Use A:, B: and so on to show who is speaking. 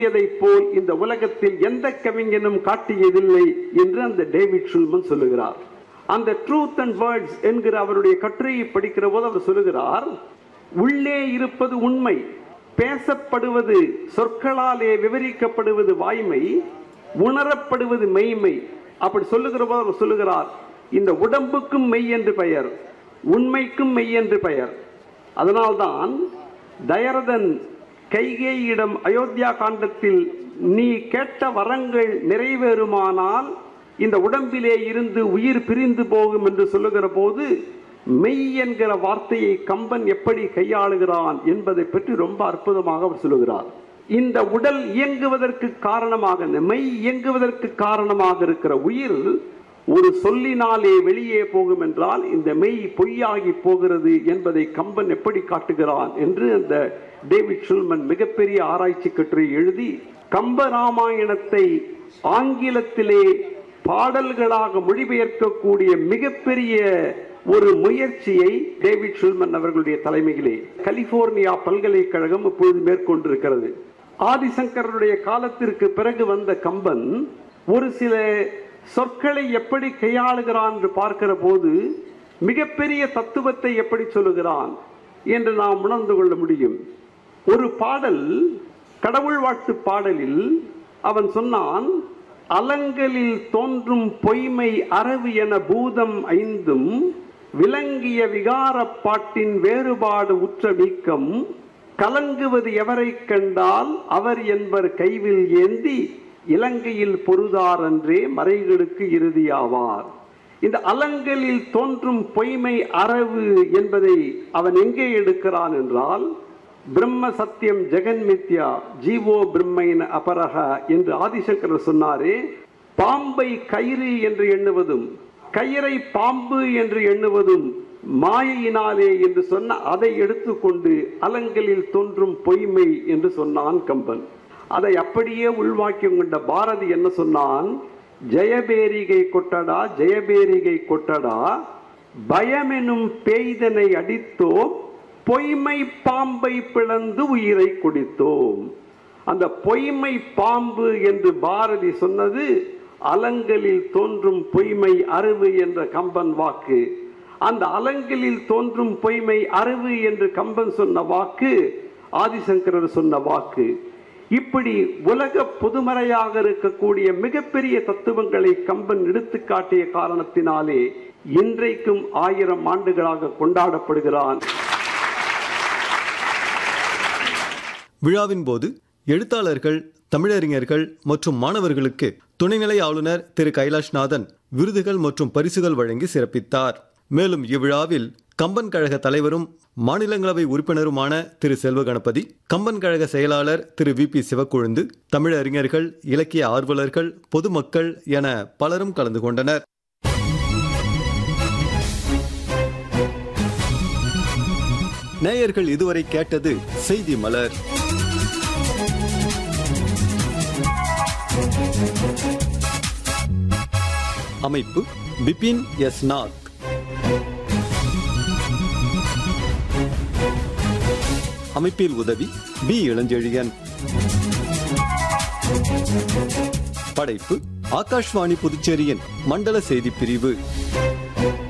A: காட்டியதைப் போல் இந்த உலகத்தில் எந்த கவிஞனும் காட்டியதில்லை என்று அந்த டேவிட் ஷுல்மன் சொல்லுகிறார் அந்த ட்ரூத் அண்ட் வேர்ட்ஸ் என்கிற அவருடைய கட்டுரையை படிக்கிற போது அவர் சொல்லுகிறார் உள்ளே இருப்பது உண்மை பேசப்படுவது சொற்களாலே விவரிக்கப்படுவது வாய்மை உணரப்படுவது மெய்மை அப்படி சொல்லுகிற போது அவர் சொல்லுகிறார் இந்த உடம்புக்கும் மெய் என்று பெயர் உண்மைக்கும் மெய் என்று பெயர் அதனால்தான் தயரதன் கைகேயிடம் அயோத்தியா காண்டத்தில் நீ கேட்ட வரங்கள் நிறைவேறுமானால் இந்த உடம்பிலே இருந்து உயிர் பிரிந்து போகும் என்று சொல்லுகிற போது மெய் என்கிற வார்த்தையை கம்பன் எப்படி கையாளுகிறான் என்பதை பற்றி ரொம்ப அற்புதமாக அவர் சொல்லுகிறார் இந்த உடல் இயங்குவதற்கு காரணமாக இந்த மெய் இயங்குவதற்கு காரணமாக இருக்கிற உயிர் ஒரு சொல்லினாலே வெளியே போகும் என்றால் இந்த மெய் பொய்யாகி போகிறது என்பதை கம்பன் எப்படி காட்டுகிறான் என்று அந்த டேவிட் ஷுல்மன் மிகப்பெரிய ஆராய்ச்சி கட்டுரை எழுதி கம்ப ராமாயணத்தை ஆங்கிலத்திலே பாடல்களாக மொழிபெயர்க்கக்கூடிய மிகப்பெரிய ஒரு முயற்சியை டேவிட் ஷுல்மன் அவர்களுடைய தலைமையிலே கலிபோர்னியா பல்கலைக்கழகம் இப்பொழுது மேற்கொண்டிருக்கிறது ஆதிசங்கருடைய காலத்திற்கு பிறகு வந்த கம்பன் ஒரு சில சொற்களை எப்படி கையாளுகிறான் என்று பார்க்கிற போது மிகப்பெரிய தத்துவத்தை எப்படி சொல்லுகிறான் என்று நாம் உணர்ந்து கொள்ள முடியும் ஒரு பாடல் கடவுள் வாழ்த்து பாடலில் அவன் சொன்னான் அலங்கலில் தோன்றும் பொய்மை அரவு என பூதம் ஐந்தும் விளங்கிய விகாரப் பாட்டின் வேறுபாடு உற்ற நீக்கம் கலங்குவது எவரை கண்டால் அவர் என்பர் கைவில் ஏந்தி இலங்கையில் பொருதார் என்றே மறைகளுக்கு இறுதியாவார் இந்த அலங்கலில் தோன்றும் பொய்மை அரவு என்பதை அவன் எங்கே எடுக்கிறான் என்றால் பிரம்ம சத்தியம் ஜெகன் மித்யா ஜீவோ பிரம்மைன அபரக என்று ஆதிசங்கரர் சொன்னாரே பாம்பை கயிறு என்று எண்ணுவதும் கயிறை பாம்பு என்று எண்ணுவதும் மாயையினாலே என்று சொன்ன அதை எடுத்துக்கொண்டு அலங்கலில் தோன்றும் பொய்மை என்று சொன்னான் கம்பன் அதை அப்படியே உள்வாக்கி கொண்ட பாரதி என்ன சொன்னான் ஜெயபேரிகை கொட்டடா ஜெயபேரிகை கொட்டடா பயமெனும் பேய்தனை அடித்தோம் பொய்மை பாம்பை பிளந்து உயிரை குடித்தோம் அந்த பொய்மை பாம்பு என்று பாரதி சொன்னது அலங்கலில் தோன்றும் பொய்மை அருவு என்ற கம்பன் வாக்கு அந்த அலங்கலில் தோன்றும் பொய்மை அருவு என்று கம்பன் சொன்ன வாக்கு ஆதிசங்கரர் சொன்ன வாக்கு இப்படி உலக பொதுமறையாக இருக்கக்கூடிய மிகப்பெரிய தத்துவங்களை கம்பன் எடுத்து காட்டிய காரணத்தினாலே இன்றைக்கும் ஆயிரம் ஆண்டுகளாக கொண்டாடப்படுகிறான்
B: விழாவின் போது எழுத்தாளர்கள் தமிழறிஞர்கள் மற்றும் மாணவர்களுக்கு துணைநிலை ஆளுநர் திரு கைலாஷ்நாதன் விருதுகள் மற்றும் பரிசுகள் வழங்கி சிறப்பித்தார் மேலும் இவ்விழாவில் கம்பன் கழக தலைவரும் மாநிலங்களவை உறுப்பினருமான திரு செல்வ கணபதி கம்பன் கழக செயலாளர் திரு வி பி சிவக்கொழுந்து தமிழறிஞர்கள் இலக்கிய ஆர்வலர்கள் பொதுமக்கள் என பலரும் கலந்து கொண்டனர் நேயர்கள் இதுவரை கேட்டது செய்தி மலர் அமைப்பு பிபின் எஸ் நாத் அமைப்பில் உதவி பி இளஞ்செழியன் படைப்பு ஆகாஷ்வாணி புதுச்சேரியின் மண்டல செய்தி பிரிவு